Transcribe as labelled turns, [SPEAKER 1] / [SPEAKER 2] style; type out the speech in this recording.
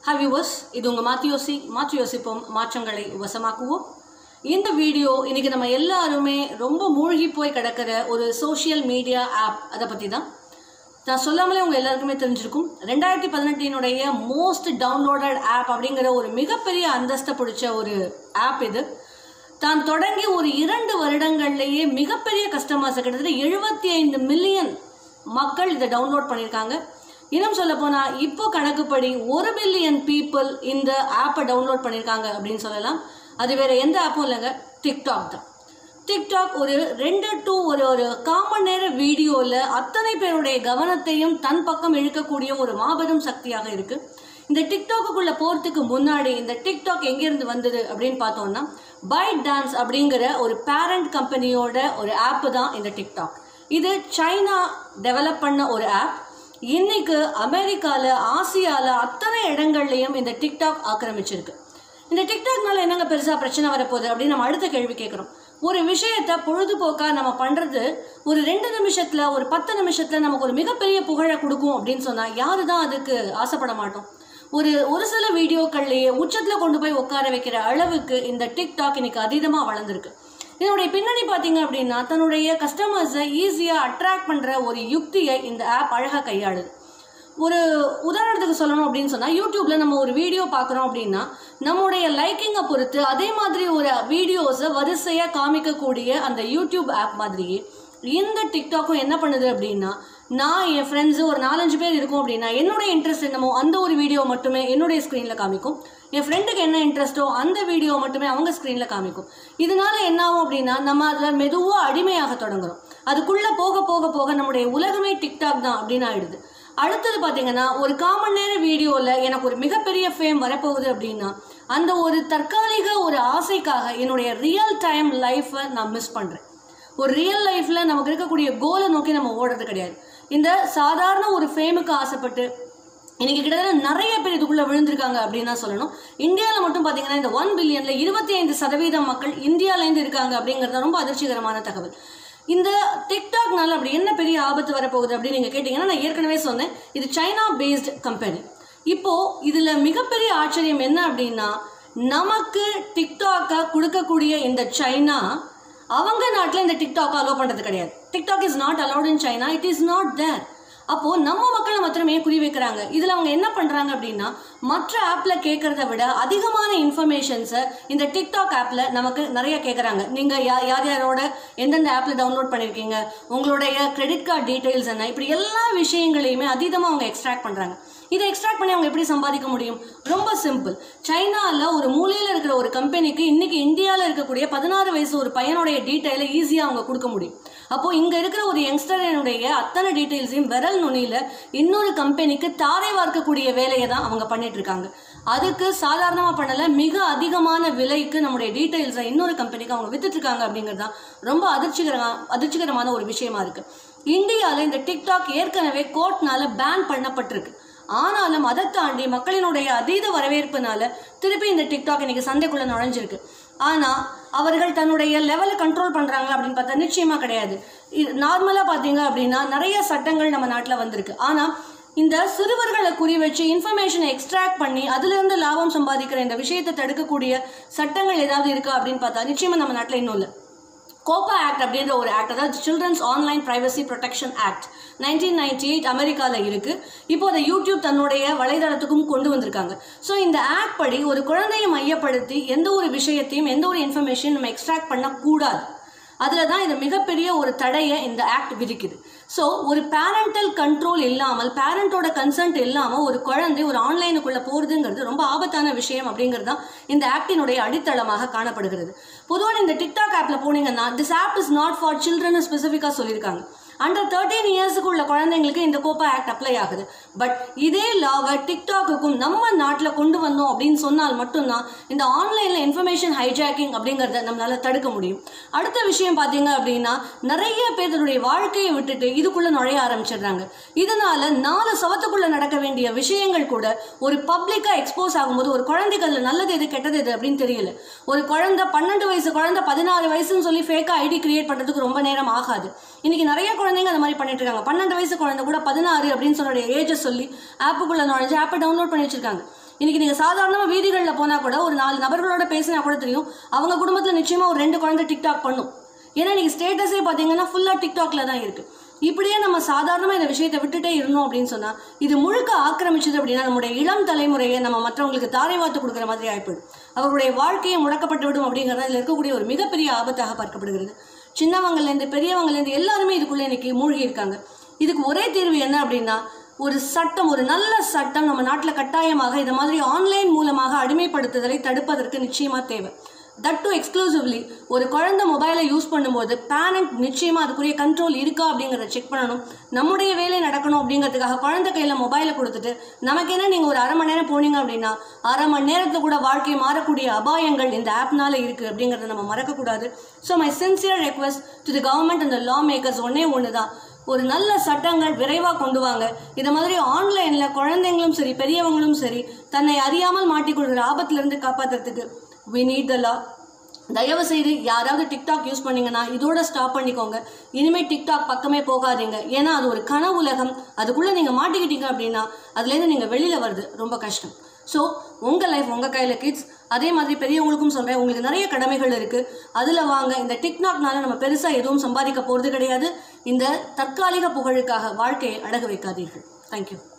[SPEAKER 1] hi viewers இது உங்கள் மாற்றி யோசி மாற்றி யோசிப்போம் மாற்றங்களை வசமாக்குவோம் இந்த வீடியோ இன்னைக்கு நம்ம எல்லாருமே ரொம்ப மூழ்கி போய் கிடக்கிற ஒரு சோஷியல் மீடியா ஆப் அதை பற்றி தான் நான் சொல்லாமலே உங்கள் எல்லாருக்குமே தெரிஞ்சிருக்கும் ரெண்டாயிரத்தி பதினெட்டினுடைய மோஸ்ட் டவுன்லோடட் ஆப் அப்படிங்கிற ஒரு மிகப்பெரிய அந்தஸ்தை பிடிச்ச ஒரு ஆப் இது தான் தொடங்கி ஒரு இரண்டு வருடங்கள்லேயே மிகப்பெரிய கஸ்டமர்ஸ் கிட்டத்தட்ட எழுபத்தி ஐந்து மில்லியன் மக்கள் இதை டவுன்லோட் பண்ணியிருக்காங்க இன்னும் சொல்ல போனால் இப்போ கணக்குப்படி ஒரு பில்லியன் பீப்புள் இந்த ஆப்பை டவுன்லோட் பண்ணியிருக்காங்க அப்படின்னு சொல்லலாம் அது வேற எந்த ஆப்பும் இல்லைங்க டிக்டாக் தான் டிக்டாக் ஒரு ரெண்டு டு ஒரு ஒரு காமன் நேர வீடியோவில் அத்தனை பேருடைய கவனத்தையும் தன் பக்கம் இழுக்கக்கூடிய ஒரு மாபெரும் சக்தியாக இருக்கு இந்த டிக்டாக்குள்ள போகிறதுக்கு முன்னாடி இந்த டிக்டாக் எங்கேருந்து வந்தது அப்படின்னு பார்த்தோம்னா பைட் டான்ஸ் அப்படிங்கிற ஒரு பேரண்ட் கம்பெனியோட ஒரு ஆப் தான் இந்த டிக்டாக் இது சைனா டெவலப் பண்ண ஒரு ஆப் இன்னைக்கு அமெரிக்காவில் ஆசியாவில் அத்தனை இடங்கள்லையும் இந்த டிக்டாக் ஆக்கிரமிச்சிருக்கு இந்த டிக்டாக்னால என்னங்க பெருசாக பிரச்சனை வரப்போகுது அப்படின்னு நம்ம அடுத்த கேள்வி கேட்குறோம் ஒரு விஷயத்த பொழுதுபோக்காக நம்ம பண்ணுறது ஒரு ரெண்டு நிமிஷத்தில் ஒரு பத்து நிமிஷத்தில் நமக்கு ஒரு மிகப்பெரிய புகழை கொடுக்கும் அப்படின்னு சொன்னால் யாரு தான் அதுக்கு ஆசைப்பட மாட்டோம் ஒரு ஒரு சில வீடியோக்கள்லேயே உச்சத்தில் கொண்டு போய் உட்கார வைக்கிற அளவுக்கு இந்த டிக்டாக் இன்னைக்கு அதீதமாக வளர்ந்துருக்கு இதனுடைய பின்னணி பார்த்தீங்க அப்படின்னா தன்னுடைய கஸ்டமர்ஸை ஈஸியாக அட்ராக்ட் பண்ணுற ஒரு யுக்தியை இந்த ஆப் அழகாக கையாளுது ஒரு உதாரணத்துக்கு சொல்லணும் அப்படின்னு சொன்னால் யூடியூப்பில் நம்ம ஒரு வீடியோ பார்க்குறோம் அப்படின்னா நம்முடைய லைக்கிங்கை பொறுத்து அதே மாதிரி ஒரு வீடியோஸை வரிசையாக காமிக்கக்கூடிய அந்த யூடியூப் ஆப் மாதிரியே இந்த டிக்டாக்கும் என்ன பண்ணுது அப்படின்னா நான் என் ஃப்ரெண்ட்ஸு ஒரு நாலஞ்சு பேர் இருக்கோம் அப்படின்னா என்னோட இன்ட்ரெஸ்ட் என்னமோ அந்த ஒரு வீடியோ மட்டுமே என்னுடைய ஸ்க்ரீனில் காமிக்கும் என் ஃப்ரெண்டுக்கு என்ன இன்ட்ரெஸ்ட்டோ அந்த வீடியோ மட்டுமே அவங்க ஸ்க்ரீனில் காமிக்கும் இதனால என்ன ஆகும் அப்படின்னா நம்ம அதில் மெதுவாக அடிமையாக தொடங்குறோம் அதுக்குள்ளே போக போக போக நம்முடைய உலகமே டிக்டாக் தான் அப்படின்னு ஆயிடுது அடுத்தது பார்த்தீங்கன்னா ஒரு காமன் நேர வீடியோவில் எனக்கு ஒரு மிகப்பெரிய ஃபேம் வரப்போகுது அப்படின்னா அந்த ஒரு தற்காலிக ஒரு ஆசைக்காக என்னுடைய ரியல் டைம் லைஃப்பை நான் மிஸ் பண்ணுறேன் ஒரு ரியல் லைஃப்பில் நமக்கு இருக்கக்கூடிய கோலை நோக்கி நம்ம ஓடுறது கிடையாது இந்த சாதாரண ஒரு ஃபேமுக்கு ஆசைப்பட்டு இன்னைக்கு கிட்டத்தட்ட நிறைய பேர் இதுக்குள்ள விழுந்திருக்காங்க அப்படின்னு தான் சொல்லணும் இந்தியாவில் மட்டும் பார்த்தீங்கன்னா இந்த ஒன் பில்லியன்ல இருபத்தி ஐந்து சதவீதம் மக்கள் இந்தியாவிலேருந்து இருக்காங்க அப்படிங்கிறது ரொம்ப அதிர்ச்சிகரமான தகவல் இந்த டிக்டாக்னால அப்படி என்ன பெரிய ஆபத்து வரப்போகுது அப்படின்னு நீங்கள் கேட்டிங்கன்னா நான் ஏற்கனவே சொன்னேன் இது சைனா பேஸ்டு கம்பெனி இப்போ இதில் மிகப்பெரிய ஆச்சரியம் என்ன அப்படின்னா நமக்கு டிக்டாக்கை கொடுக்கக்கூடிய இந்த சைனா அவங்க நாட்டில் இந்த டிக்டாக் அலோவ் பண்ணுறது கிடையாது TikTok is not allowed in China it is not there அப்போ நம்ம மக்களை மாத்திரமே குறி வைக்கிறாங்க இதுல அவங்க என்ன பண்றாங்க அப்படின்னா மற்ற ஆப்ல கேட்கறத விட அதிகமான இன்ஃபர்மேஷன்ஸை இந்த டிக்டாக் ஆப்ல நமக்கு நிறைய கேட்கறாங்க நீங்க யா- யார் யாரோட எந்தெந்த ஆப்ல டவுன்லோட் பண்ணிருக்கீங்க உங்களுடைய கிரெடிட் கார்டு டீடைல்ஸ் என்ன இப்படி எல்லா விஷயங்களையுமே அதீதமா அவங்க எக்ஸ்ட்ராக்ட் பண்றாங்க இதை எக்ஸ்ட்ராக்ட் பண்ணி அவங்க எப்படி சம்பாதிக்க முடியும் ரொம்ப சிம்பிள் சைனால ஒரு மூலையில இருக்கிற ஒரு கம்பெனிக்கு இன்னைக்கு இந்தியாவில் இருக்கக்கூடிய பதினாறு வயசு ஒரு பையனுடைய டீட்டெயிலை ஈஸியாக அவங்க கொடுக்க முடியும் அப்போ இங்க இருக்கிற ஒரு யங்ஸ்டரினுடைய அத்தனை டீட்டெயில்ஸையும் விரல் நுனியில இன்னொரு கம்பெனிக்கு தாரை வார்க்கக்கூடிய வேலையை தான் அவங்க பண்ணிட்டு இருக்காங்க அதுக்கு சாதாரணமா பண்ணல மிக அதிகமான விலைக்கு நம்முடைய டீட்டெயில்ஸை இன்னொரு கம்பெனிக்கு அவங்க வித்துட்டு இருக்காங்க அப்படிங்கிறது தான் ரொம்ப அதிர்ச்சிகரமா அதிர்ச்சிகரமான ஒரு விஷயமா இருக்கு இந்தியாவில் இந்த டிக்டாக் ஏற்கனவே கோர்ட்னால பேன் பண்ணப்பட்டிருக்கு ஆனாலும் அதை தாண்டி மக்களினுடைய அதீத வரவேற்புனால திருப்பி இந்த டிக்டாக் இன்னைக்கு சந்தைக்குள்ள நுழைஞ்சிருக்கு ஆனா அவர்கள் தன்னுடைய லெவலை கண்ட்ரோல் பண்றாங்களா அப்படின்னு பார்த்தா நிச்சயமா கிடையாது நார்மலா பாத்தீங்க அப்படின்னா நிறைய சட்டங்கள் நம்ம நாட்டில் வந்திருக்கு ஆனா இந்த சிறுவர்களை குறி வச்சு இன்ஃபர்மேஷனை எக்ஸ்ட்ராக்ட் பண்ணி அதுல இருந்து லாபம் சம்பாதிக்கிற இந்த விஷயத்தை தடுக்கக்கூடிய சட்டங்கள் ஏதாவது இருக்கா அப்படின்னு பார்த்தா நிச்சயமா நம்ம நாட்டில் இன்னும் இல்லை கோப்பா ஆக்ட் அப்படின்ற ஒரு ஆக்ட் அதாவது children's online privacy protection act nineteen ninety eight அமெரிக்காவில் இருக்கு இப்போ அதை யூடியூப் தன்னுடைய வலைதளத்துக்கும் கொண்டு வந்திருக்காங்க ஸோ இந்த ஆக்ட் படி ஒரு குழந்தையை மையப்படுத்தி எந்த ஒரு விஷயத்தையும் எந்த ஒரு இன்ஃபர்மேஷன் நம்ம எக்ஸ்ட்ராக்ட் பண்ணக்கூடாது அதில் தான் இது மிகப்பெரிய ஒரு தடையை இந்த ஆக்ட் விதிக்குது ஸோ ஒரு பேரண்டல் கண்ட்ரோல் இல்லாமல் பேரண்டோட கன்சென்ட் இல்லாமல் ஒரு குழந்தை ஒரு ஆன்லைனுக்குள்ளே போகிறதுங்கிறது ரொம்ப ஆபத்தான விஷயம் அப்படிங்கிறது தான் இந்த ஆக்டினுடைய அடித்தளமாக காணப்படுகிறது பொதுவாக இந்த டிக்டாக் ஆப்பில் போனீங்கன்னா this app is not for children ஸ்பெசிஃபிக்காக சொல்லியிருக்காங்க அண்டர் தேர்ட்டீன் இயர்ஸுக்கு உள்ள குழந்தைங்களுக்கு இந்த கோப்பா ஆக்ட் அப்ளை ஆகுது பட் இதே லாவை டிக்டாக்குக்கும் நம்ம நாட்டில் கொண்டு வந்தோம் அப்படின்னு சொன்னால் மட்டும்தான் இந்த ஆன்லைனில் இன்ஃபர்மேஷன் ஹைஜாக்கிங் அப்படிங்கிறத நம்மளால தடுக்க முடியும் அடுத்த விஷயம் பார்த்தீங்க அப்படின்னா நிறைய பேர் தன்னுடைய வாழ்க்கையை விட்டுட்டு இதுக்குள்ள நுழைய ஆரம்பிச்சிடுறாங்க இதனால நாலு சவத்துக்குள்ள நடக்க வேண்டிய விஷயங்கள் கூட ஒரு பப்ளிக்கா எக்ஸ்போஸ் ஆகும்போது ஒரு குழந்தைக்கு அதுல நல்லது எது கெட்டது எது அப்படின்னு தெரியல ஒரு குழந்தை பன்னெண்டு வயசு குழந்தை பதினாறு வயசுன்னு சொல்லி ஃபேக்கா ஐடி கிரியேட் பண்றதுக்கு ரொம்ப நேரம் ஆகாது இன்னைக்கு நிறைய குழந்தைங்க அந்த மாதிரி பண்ணிட்டு இருக்காங்க பன்னெண்டு வயசு குழந்தை கூட பதினாறு அப்படின்னு சொல்லுடைய ஏஜை சொல்லி ஆப்புக்குள்ள நுழைஞ்சு ஆப்பை டவுன்லோட் பண்ணி வச்சிருக்காங்க இன்னைக்கு நீங்கள் சாதாரணமாக வீதிகளில் போனால் கூட ஒரு நாலு நபர்களோட பேசினா கூட தெரியும் அவங்க குடும்பத்தில் நிச்சயமாக ஒரு ரெண்டு குழந்தை டிக்டாக் பண்ணும் ஏன்னா இன்னைக்கு ஸ்டேட்டஸே பார்த்தீங்கன்னா ஃபுல்லாக டிக்டாக்ல தான் இருக்கு இப்படியே நம்ம சாதாரணமாக இந்த விஷயத்தை விட்டுட்டே இருந்தோம் அப்படின்னு சொன்னால் இது முழுக்க ஆக்கிரமிச்சது அப்படின்னா நம்முடைய இளம் தலைமுறையை நம்ம மற்றவங்களுக்கு தாரை வாத்து கொடுக்குற மாதிரி ஆயிப்போம் அவர்களுடைய வாழ்க்கையை முடக்கப்பட்டு விடும் அப்படிங்கிறது இதில் இருக்கக்கூடிய ஒரு மிகப்பெரிய ஆபத்தாக பார்க்கப்படுகிறது சின்னவங்கலேருந்து பெரியவங்கலேருந்து எல்லாருமே இதுக்குள்ளே இன்னைக்கு மூழ்கி இருக்காங்க இதுக்கு ஒரே தீர்வு என்ன அப்படின்னா ஒரு சட்டம் ஒரு நல்ல சட்டம் நம்ம நாட்டில் கட்டாயமாக இந்த மாதிரி ஆன்லைன் மூலமாக அடிமைப்படுத்துதலை தடுப்பதற்கு நிச்சயமாக தேவை தட் டு எக்ஸ்க்ளூசிவ்லி ஒரு குழந்தை மொபைலை யூஸ் பண்ணும்போது பேரண்ட் நிச்சயமாக அதுக்குரிய கண்ட்ரோல் இருக்கா அப்படிங்கிறத செக் பண்ணணும் நம்முடைய வேலை நடக்கணும் அப்படிங்கிறதுக்காக குழந்தை கையில் மொபைலை கொடுத்துட்டு நமக்கு என்ன நீங்கள் ஒரு அரை மணி நேரம் போனீங்க அப்படின்னா அரை மணி நேரத்தில் கூட வாழ்க்கை மாறக்கூடிய அபாயங்கள் இந்த ஆப்னால இருக்குது அப்படிங்கிறத நம்ம மறக்கக்கூடாது so my sincere request to the government and law makers ஒன்னே ஒன்று தான் ஒரு நல்ல சட்டங்கள் விரைவாக கொண்டு வாங்க இந்த மாதிரி ஆன்லைனில் குழந்தைங்களும் சரி பெரியவங்களும் சரி தன்னை அறியாமல் மாட்டிக்கொள்கிற ஆபத்திலிருந்து காப்பாற்றுறதுக்கு வி நீட் த லா தயவு செய்து யாராவது டிக்டாக் யூஸ் பண்ணீங்கன்னா இதோட ஸ்டாப் பண்ணிக்கோங்க இனிமேல் டிக்டாக் பக்கமே போகாதீங்க ஏன்னா அது ஒரு கனவு உலகம் அதுக்குள்ளே நீங்கள் மாட்டிக்கிட்டீங்க அப்படின்னா அதுலேருந்து நீங்கள் வெளியில் வருது ரொம்ப கஷ்டம் ஸோ உங்கள் லைஃப் உங்கள் கையில் கிட்ஸ் அதே மாதிரி பெரியவங்களுக்கும் சொல்கிறேன் உங்களுக்கு நிறைய கடமைகள் இருக்குது அதில் வாங்க இந்த டிக்டாக்னால நம்ம பெருசாக எதுவும் சம்பாதிக்க போகிறது கிடையாது இந்த தற்காலிக புகழுக்காக வாழ்க்கையை அடகு வைக்காதீர்கள் தேங்க்யூ